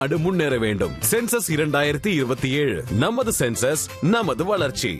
நாடு முன்னேற வேண்டும் சென்சஸ் இரண்டாயிரத்தி இருபத்தி ஏழு நமது சென்சஸ் நமது வளர்ச்சி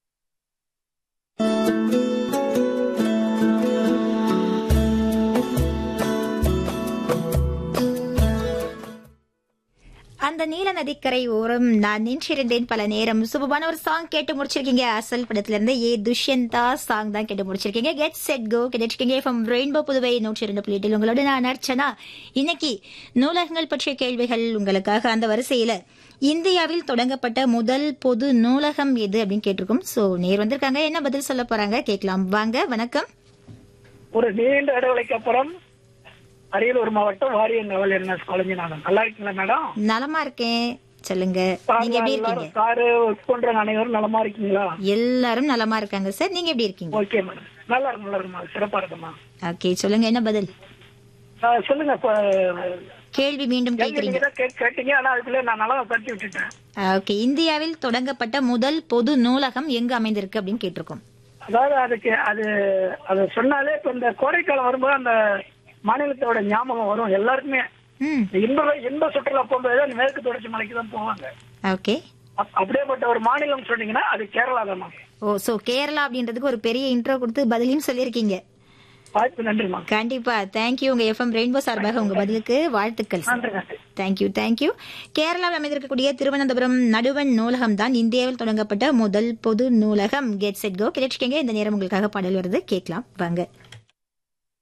அந்த நீல நதிக்கரை ஓரம் நான் நின்றிருந்தேன் பல நேரம் சூப்பரான ஒரு சாங் கேட்டு முடிச்சிருக்கீங்க அசல் படத்துல இருந்து ஏ துஷ்யந்தா சாங் தான் கேட்டு முடிச்சிருக்கீங்க கெட் செட் கோ கேட்டிருக்கீங்க ஃப்ரம் ரெயின்போ புதுவை நூற்றி இரண்டு புள்ளி எட்டில் உங்களோட நான் அர்ச்சனா இன்னைக்கு நூலகங்கள் பற்றிய கேள்விகள் உங்களுக்காக அந்த வரிசையில இந்தியாவில் தொடங்கப்பட்ட முதல் பொது நூலகம் எது அப்படின்னு கேட்டிருக்கோம் சோ நேர் வந்திருக்காங்க என்ன பதில் சொல்ல போறாங்க கேட்கலாம் வாங்க வணக்கம் ஒரு நீண்ட இடைவெளிக்கு அப்புறம் அரியலூர் மாவட்டம் வாரியன் நவல் என்ன காலேஜ் நான் நல்லா இருக்கீங்களா மேடம் நலமா இருக்கேன் சொல்லுங்க நீங்க எப்படி இருக்கீங்க சாரு ஒர்க் பண்றவங்க அனைவரும் நலமா இருக்கீங்களா எல்லாரும் நலமா இருக்காங்க சார் நீங்க எப்படி இருக்கீங்க ஓகே மேடம் நல்லா இருக்கு நல்லா இருக்குமா சிறப்பா இருக்குமா ஓகே சொல்லுங்க என்ன பதில் ஆ, சொல்லுங்க இப்ப கேள்வி மீண்டும் கேள்வி கேக்குறீங்க நீங்க தான் கே- கேட்டீங்க ஆனா அதுக்குள்ள நான் நல்லா படிச்சு விட்டுட்டேன் ஓகே இந்தியாவில் தொடங்கப்பட்ட முதல் பொது நூலகம் எங்கு அமைந்திருக்கு அப்படின்னு கேட்டிருக்கோம் அதாவது அதுக்கு அது அது சொன்னாலே இப்ப இந்த கோடைக்காலம் வரும்போது அந்த மாநிலத்தோட ஞாபகம் வரும் எல்லாருக்குமே ம் இந்த இன்ப இன்ப சுற்றுலா போகும்போது அந்த மேற்கு தொடர்ச்சி மலைக்கு தான் போவாங்க ஓகே அப்- அப்படியேப்பட்ட ஒரு மாநிலம் சொன்னீங்கன்னா அது கேரளா தான்மா ஓ சோ கேரளா அப்படின்றதுக்கு ஒரு பெரிய இன்ட்ரோ கொடுத்து பதிலையும் சொல்லியிருக்கீங்க வாய்ப்பு நன்றிமா கண்டிப்பா தேங்க்யூ உங்க எஃப்எம் ரெயின்போ சார்பாக உங்க பதிலுக்கு வாழ்த்துக்கள் சார் நன்றி நன்றி தேங்க்யூ தேங்க்யூ கேரளாவில் அமைந்திருக்கக்கூடிய திருவனந்தபுரம் நடுவன் நூலகம் தான் இந்தியாவில் தொடங்கப்பட்ட முதல் பொது நூலகம் கெட் செட் கோ கிடைச்சிக்கங்க இந்த நேரம் உங்களுக்காக பாடல் வருது கேட்கலாம் வாங்க